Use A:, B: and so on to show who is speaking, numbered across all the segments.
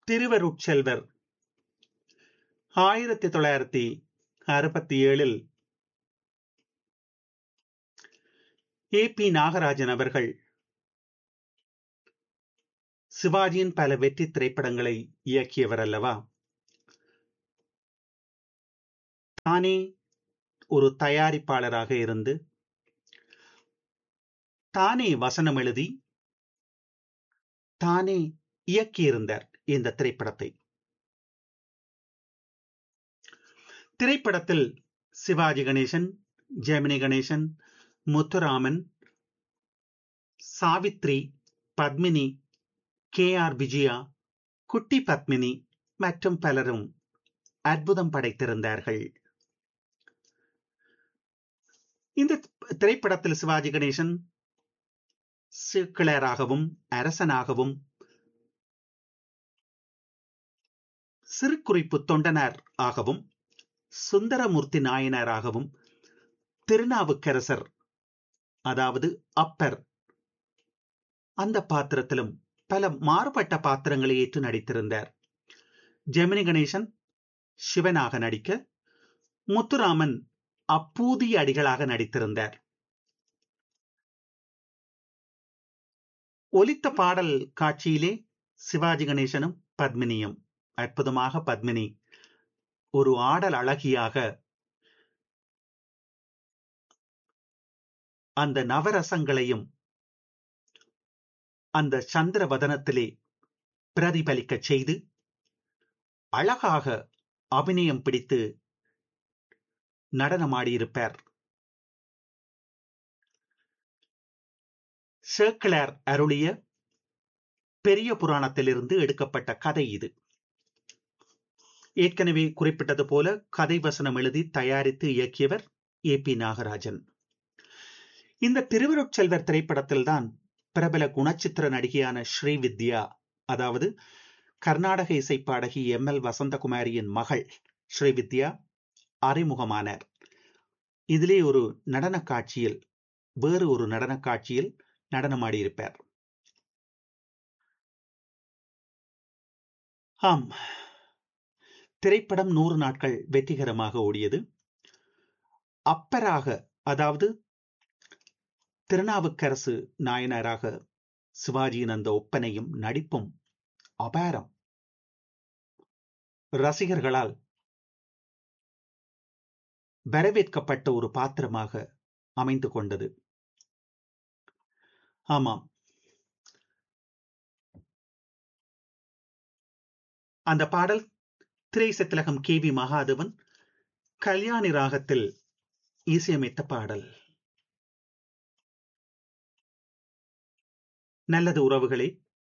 A: திருவருட்செல்வர் ஆயிரத்தி தொள்ளாயிரத்தி அறுபத்தி ஏழில் ஏ பி நாகராஜன் அவர்கள் சிவாஜியின் பல வெற்றி திரைப்படங்களை இயக்கியவர் அல்லவா தானே ஒரு தயாரிப்பாளராக இருந்து தானே வசனம் எழுதி தானே இயக்கியிருந்தார் இந்த திரைப்படத்தை திரைப்படத்தில் சிவாஜி கணேசன் ஜெமினி கணேசன் முத்துராமன் சாவித்ரி பத்மினி கே ஆர் விஜயா குட்டி பத்மினி மற்றும் பலரும் அற்புதம் படைத்திருந்தார்கள் இந்த திரைப்படத்தில் சிவாஜி கணேசன் சிக்கிளராகவும் அரசனாகவும் சிறு குறிப்பு தொண்டனார் ஆகவும் சுந்தரமூர்த்தி நாயனாராகவும் திருநாவுக்கரசர் அதாவது அப்பர் அந்த பாத்திரத்திலும் பல மாறுபட்ட பாத்திரங்களை ஏற்று நடித்திருந்தார் ஜெமினி கணேசன் சிவனாக நடிக்க முத்துராமன் அப்பூதி அடிகளாக நடித்திருந்தார் ஒலித்த பாடல் காட்சியிலே சிவாஜி கணேசனும் பத்மினியும் அற்புதமாக பத்மினி ஒரு ஆடல் அழகியாக அந்த நவரசங்களையும் அந்த சந்திர வதனத்திலே பிரதிபலிக்க செய்து அழகாக அபிநயம் பிடித்து நடனமாடியிருப்பார் சேக்கிளார் அருளிய பெரிய புராணத்திலிருந்து எடுக்கப்பட்ட கதை இது ஏற்கனவே குறிப்பிட்டது போல கதை வசனம் எழுதி தயாரித்து இயக்கியவர் ஏ பி நாகராஜன் இந்த திருவருட்செல்வர் திரைப்படத்தில்தான் பிரபல குணச்சித்திர நடிகையான ஸ்ரீவித்யா அதாவது கர்நாடக இசை பாடகி எம் எல் வசந்தகுமாரியின் மகள் ஸ்ரீவித்யா அறிமுகமானார் இதிலே ஒரு நடன காட்சியில் வேறு ஒரு நடன காட்சியில் நடனமாடியிருப்பார் ஆம் திரைப்படம் நூறு நாட்கள் வெற்றிகரமாக ஓடியது அப்பராக அதாவது திருநாவுக்கரசு நாயனராக சிவாஜியின் அந்த ஒப்பனையும் நடிப்பும் அபாரம் ரசிகர்களால் வரவேற்கப்பட்ட ஒரு பாத்திரமாக அமைந்து கொண்டது ஆமாம் அந்த பாடல் திரை சித்திலகம் கே வி மகாதேவன் கல்யாணி ராகத்தில் இசையமைத்த பாடல் நல்லது உறவுகளே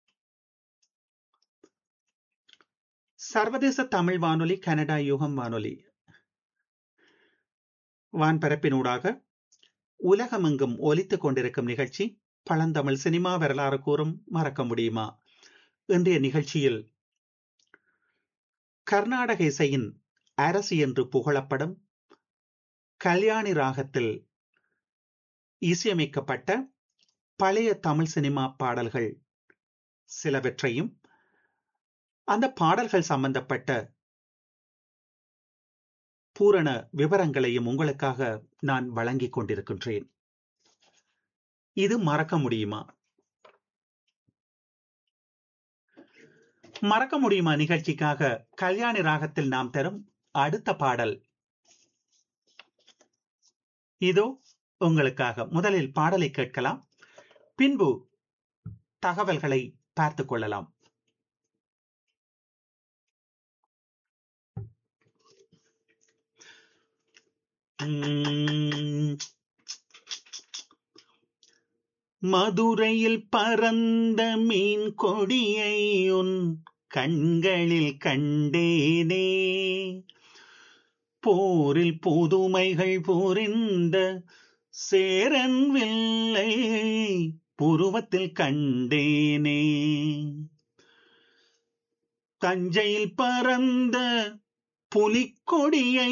A: சர்வதேச தமிழ் வானொலி கனடா யுகம் வானொலி வான்பரப்பினூடாக உலகமெங்கும் ஒலித்துக் கொண்டிருக்கும் நிகழ்ச்சி பழந்தமிழ் சினிமா வரலாறு கூறும் மறக்க முடியுமா இன்றைய நிகழ்ச்சியில் கர்நாடக இசையின் அரசு என்று புகழப்படும் கல்யாணி ராகத்தில் இசையமைக்கப்பட்ட பழைய தமிழ் சினிமா பாடல்கள் சிலவற்றையும் அந்த பாடல்கள் சம்பந்தப்பட்ட பூரண விவரங்களையும் உங்களுக்காக நான் வழங்கிக் கொண்டிருக்கின்றேன் இது மறக்க முடியுமா மறக்க முடியுமா நிகழ்ச்சிக்காக கல்யாணி ராகத்தில் நாம் தரும் அடுத்த பாடல் இதோ உங்களுக்காக முதலில் பாடலை கேட்கலாம் பின்பு தகவல்களை பார்த்துக் கொள்ளலாம் மதுரையில் பறந்த மீன் கொடியை உன் கண்களில் கண்டேனே போரில் புதுமைகள் புரிந்த சேரன் வில்லை புருவத்தில் கண்டேனே தஞ்சையில் பறந்த புலிக்கொடியை